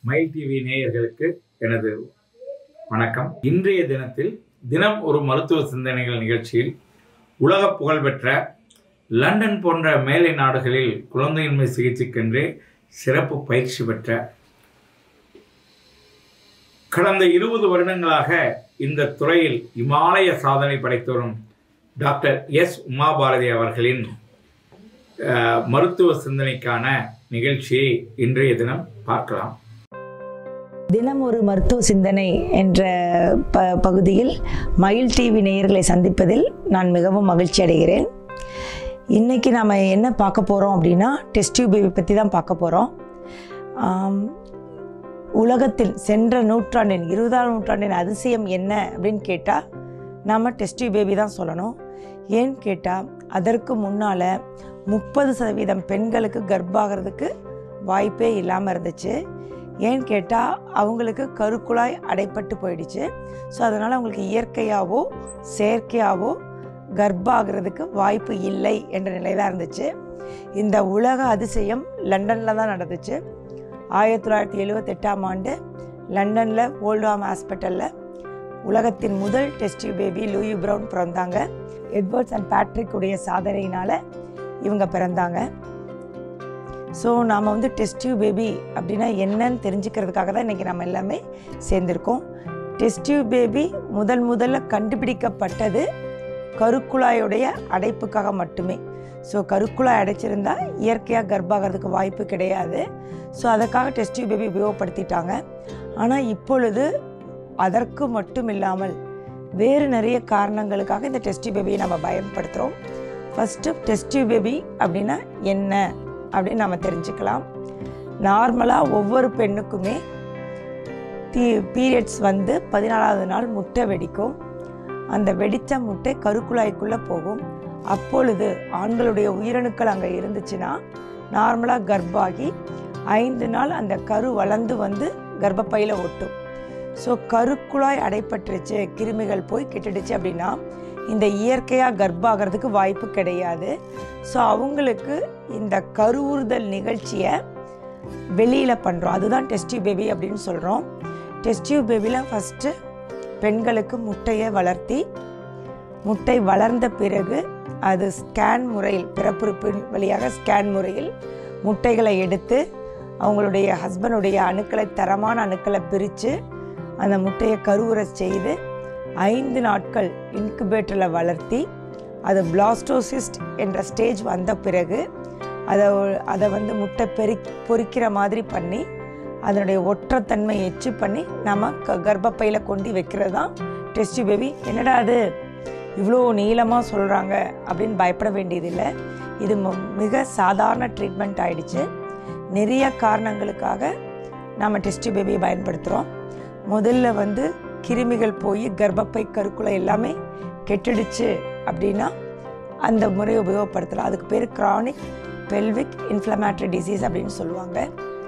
mile TV நேயர்களுக்கு எனது வணக்கம் இன்றைய தினத்தில் தினம் ஒரு மருத்துவ சிந்தனைகள் நிகழ்ச்சியில் உலக புகழ்பெற்ற லண்டன் போன்ற மேலை நாடுகளில் குழந்தையின்மை சிகிச்சைக்கென்றே சிறப்பு பயிற்சி பெற்ற கடந்த இருபது வருடங்களாக இந்த துறையில் இமாலய சாதனை படைத்து வரும் டாக்டர் எஸ் உமாபாரதி அவர்களின் அஹ், மருத்துவ சிந்தனைக்கான நிகழ்ச்சியை இன்றைய தினம் பார்க்கலாம் தினம் ஒரு மருத்துவ சிந்தனை என்ற ப பகுதியில் மயில் டிவி நேயர்களை சந்திப்பதில் நான் மிகவும் மகிழ்ச்சி அடைகிறேன் இன்றைக்கி நாம் என்ன பார்க்க போகிறோம் அப்படின்னா டெஸ்ட் டியூப் பேபி பற்றி தான் பார்க்க போகிறோம் உலகத்தில் சென்ற நூற்றாண்டின் இருபதாம் நூற்றாண்டின் அதிசயம் என்ன அப்படின்னு கேட்டால் நாம் டெஸ்ட் டியூப் பேபி தான் சொல்லணும் ஏன்னு கேட்டால் அதற்கு முன்னால் முப்பது சதவீதம் பெண்களுக்கு கர்ப்பாகிறதுக்கு வாய்ப்பே இல்லாமல் இருந்துச்சு ஏன்னு கேட்டால் அவங்களுக்கு கருக்குழாய் அடைப்பட்டு போயிடுச்சு ஸோ அதனால் அவங்களுக்கு இயற்கையாகவோ செயற்கையாகவோ கர்ப்பாகிறதுக்கு வாய்ப்பு இல்லை என்ற நிலை தான் இருந்துச்சு இந்த உலக அதிசயம் லண்டனில் தான் நடந்துச்சு ஆயிரத்தி தொள்ளாயிரத்தி எழுவத்தெட்டாம் ஆண்டு லண்டனில் ஓல்டாம் ஹாஸ்பிட்டலில் உலகத்தின் முதல் டெஸ்ட் பேபி லூயி ப்ரவுன் பிறந்தாங்க எட்வர்ட்ஸ் அண்ட் பேட்ரிக் உடைய சாதனையினால் இவங்க பிறந்தாங்க ஸோ நாம் வந்து டெஸ்ட் டியூப் பேபி அப்படின்னா என்னன்னு தெரிஞ்சுக்கிறதுக்காக தான் இன்றைக்கி நம்ம எல்லாமே சேர்ந்துருக்கோம் டெஸ்ட் டியூப் பேபி முதல் முதல்ல கண்டுபிடிக்கப்பட்டது கருக்குழாயுடைய அடைப்புக்காக மட்டுமே ஸோ கருக்குழாய் அடைச்சிருந்தா இயற்கையாக கர்ப்பாகிறதுக்கு வாய்ப்பு கிடையாது ஸோ அதற்காக டெஸ்ட் டியூப் பேபி உபயோகப்படுத்திட்டாங்க ஆனால் இப்பொழுது அதற்கு மட்டும் இல்லாமல் வேறு நிறைய காரணங்களுக்காக இந்த டெஸ்ட் டியூப் பேபியை நம்ம பயன்படுத்துகிறோம் ஃபஸ்ட்டு டெஸ்ட் டியூப் பேபி அப்படின்னா என்ன அப்படின்னு நம்ம தெரிஞ்சுக்கலாம் நார்மலாக ஒவ்வொரு பெண்ணுக்குமே தீ பீரியட்ஸ் வந்து பதினாலாவது நாள் முட்டை வெடிக்கும் அந்த வெடித்த முட்டை கருக்குழாய்க்குள்ளே போகும் அப்பொழுது ஆண்களுடைய உயிரணுக்கள் அங்கே இருந்துச்சுன்னா நார்மலாக கர்ப்பாகி ஐந்து நாள் அந்த கரு வளர்ந்து வந்து கர்ப்பப்பையில் ஒட்டும் ஸோ கருக்குழாய் அடைப்பட்டுருச்சு கிருமிகள் போய் கெட்டுடுச்சு அப்படின்னா இந்த இயற்கையாக கர்ப்பாகிறதுக்கு வாய்ப்பு கிடையாது ஸோ அவங்களுக்கு இந்த கருவுறுதல் நிகழ்ச்சியை வெளியில் பண்ணுறோம் அதுதான் டெஸ்டியூ பேபி அப்படின்னு சொல்கிறோம் டெஸ்டியூ பேபியில் ஃபஸ்ட்டு பெண்களுக்கு முட்டையை வளர்த்தி முட்டை வளர்ந்த பிறகு அது ஸ்கேன் முறையில் பிறப்புறுப்பின் வழியாக ஸ்கேன் முறையில் முட்டைகளை எடுத்து அவங்களுடைய ஹஸ்பண்டுடைய அணுக்களை தரமான அணுக்களை பிரித்து அந்த முட்டையை கருவுற செய்து ஐந்து நாட்கள் இன்குபேட்டரில் வளர்த்தி அது பிளாஸ்டோசிஸ்ட் என்ற ஸ்டேஜ் வந்த பிறகு அதை அதை வந்து முட்டை பெரி பொரிக்கிற மாதிரி பண்ணி அதனுடைய ஒற்றத்தன்மை எச்சு பண்ணி நம்ம க கர்ப்பப்பையில் கொண்டு வைக்கிறது தான் டெஸ்ட் பேபி என்னடா அது இவ்வளோ நீளமாக சொல்கிறாங்க அப்படின்னு பயப்பட வேண்டியதில்லை இது ம- மிக சாதாரண ட்ரீட்மெண்ட் ஆயிடுச்சு நிறைய காரணங்களுக்காக நம்ம டெஸ்ட் பேபியை பயன்படுத்துகிறோம் முதல்ல வந்து கிருமிகள் போய் கர்ப்பப்பை கருக்குலை எல்லாமே கெட்டுடுச்சு அப்படின்னா அந்த முறையை உபயோகப்படுத்தலாம் அதுக்கு பேர் chronic பெல்விக் இன்ஃப்ளமேட்டரி டிசீஸ் அப்படின்னு சொல்லுவாங்க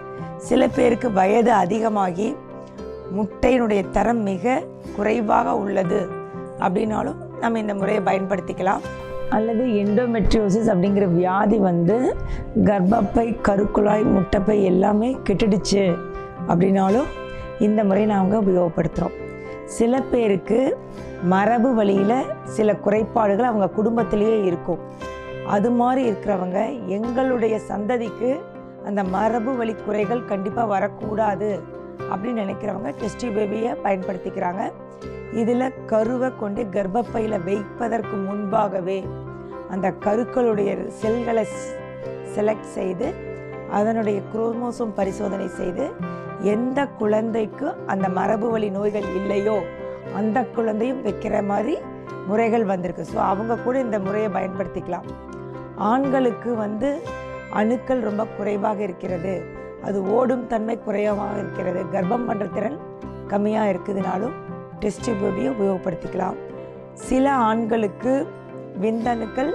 சில பேருக்கு வயது அதிகமாகி முட்டையினுடைய தரம் மிக குறைவாக உள்ளது அப்படின்னாலும் நம்ம இந்த முறையை பயன்படுத்திக்கலாம் அல்லது எண்டோமெட்ரியோசிஸ் அப்படிங்கிற வியாதி வந்து கர்ப்பப்பை கருக்குழாய் முட்டைப்பை எல்லாமே கெட்டுடுச்சு அப்படின்னாலும் இந்த முறையை நாங்கள் உபயோகப்படுத்துகிறோம் சில பேருக்கு மரபு வழியில் சில குறைபாடுகள் அவங்க குடும்பத்திலேயே இருக்கும் அது மாதிரி இருக்கிறவங்க எங்களுடைய சந்ததிக்கு அந்த மரபு வழி குறைகள் கண்டிப்பாக வரக்கூடாது அப்படின்னு நினைக்கிறவங்க டெஸ்டி பேபியை பயன்படுத்திக்கிறாங்க இதில் கருவை கொண்டு கர்ப்பப்பையில் வைப்பதற்கு முன்பாகவே அந்த கருக்களுடைய செல்களை செலக்ட் செய்து அதனுடைய குரோமோசோம் பரிசோதனை செய்து எந்த குழந்தைக்கு அந்த மரபு வழி நோய்கள் இல்லையோ அந்த குழந்தையும் வைக்கிற மாதிரி முறைகள் வந்திருக்கு ஸோ அவங்க கூட இந்த முறையை பயன்படுத்திக்கலாம் ஆண்களுக்கு வந்து அணுக்கள் ரொம்ப குறைவாக இருக்கிறது அது ஓடும் தன்மை குறைவாக இருக்கிறது கர்ப்பம் பண்ணுற திறன் கம்மியாக இருக்குதுனாலும் டெஸ்ட் பேபியை உபயோகப்படுத்திக்கலாம் சில ஆண்களுக்கு விந்தணுக்கள்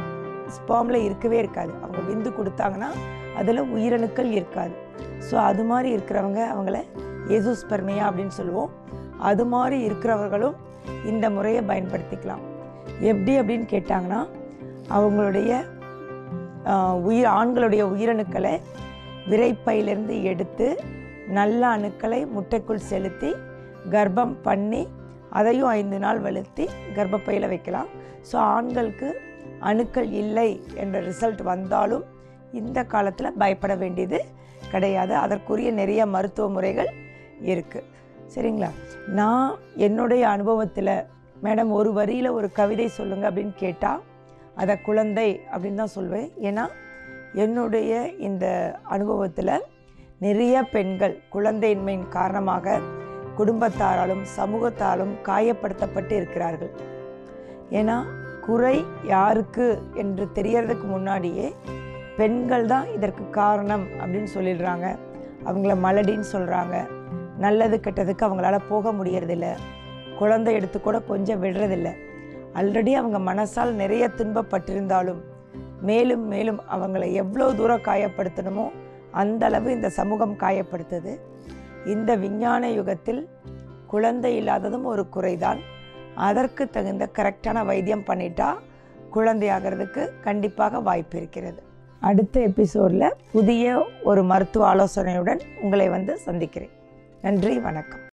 ஸ்பாமில் இருக்கவே இருக்காது அவங்க விந்து கொடுத்தாங்கன்னா அதில் உயிரணுக்கள் இருக்காது ஸோ அது மாதிரி இருக்கிறவங்க அவங்கள எசுஸ்பெர்மியா அப்படின்னு சொல்லுவோம் அது மாதிரி இருக்கிறவர்களும் இந்த முறையை பயன்படுத்திக்கலாம் எப்படி அப்படின்னு கேட்டாங்கன்னா அவங்களுடைய ஆஹ், உயிர் ஆண்களுடைய உயிரணுக்களை விரைப்பையிலிருந்து எடுத்து நல்ல அணுக்களை முட்டைக்குள் செலுத்தி கர்ப்பம் பண்ணி அதையும் ஐந்து நாள் வலுத்தி கர்ப்பப்பையில் வைக்கலாம் ஸோ ஆண்களுக்கு அணுக்கள் இல்லை என்ற ரிசல்ட் வந்தாலும் இந்த காலத்தில் பயப்பட வேண்டியது கிடையாது அதற்குரிய நிறைய மருத்துவ முறைகள் இருக்குது சரிங்களா நான் என்னுடைய அனுபவத்தில் மேடம் ஒரு வரியில் ஒரு கவிதை சொல்லுங்க அப்படின்னு கேட்டால் அதை குழந்தை அப்படின்னு தான் சொல்வேன் ஏன்னா என்னுடைய இந்த அனுபவத்தில் நிறைய பெண்கள் குழந்தையின்மையின் காரணமாக குடும்பத்தாராலும் சமூகத்தாலும் காயப்படுத்தப்பட்டு இருக்கிறார்கள் ஏன்னா குறை யாருக்கு என்று தெரியறதுக்கு முன்னாடியே பெண்கள் தான் இதற்கு காரணம் அப்படின்னு சொல்லிடுறாங்க அவங்கள மலடின்னு சொல்கிறாங்க நல்லது கெட்டதுக்கு அவங்களால போக முடியறதில்ல குழந்தை எடுத்து கூட கொஞ்சம் விடுறதில்ல ஆல்ரெடி அவங்க மனசால் நிறைய துன்பப்பட்டிருந்தாலும் மேலும் மேலும் அவங்கள எவ்வளோ தூரம் காயப்படுத்தணுமோ அந்த அளவு இந்த சமூகம் காயப்படுத்துது இந்த விஞ்ஞான யுகத்தில் குழந்தை இல்லாததும் ஒரு குறைதான் அதற்கு தகுந்த கரெக்டான வைத்தியம் பண்ணிட்டா குழந்தையாகிறதுக்கு கண்டிப்பாக வாய்ப்பு இருக்கிறது அடுத்த எபிசோடில் புதிய ஒரு மருத்துவ ஆலோசனையுடன் உங்களை வந்து சந்திக்கிறேன் நன்றி வணக்கம்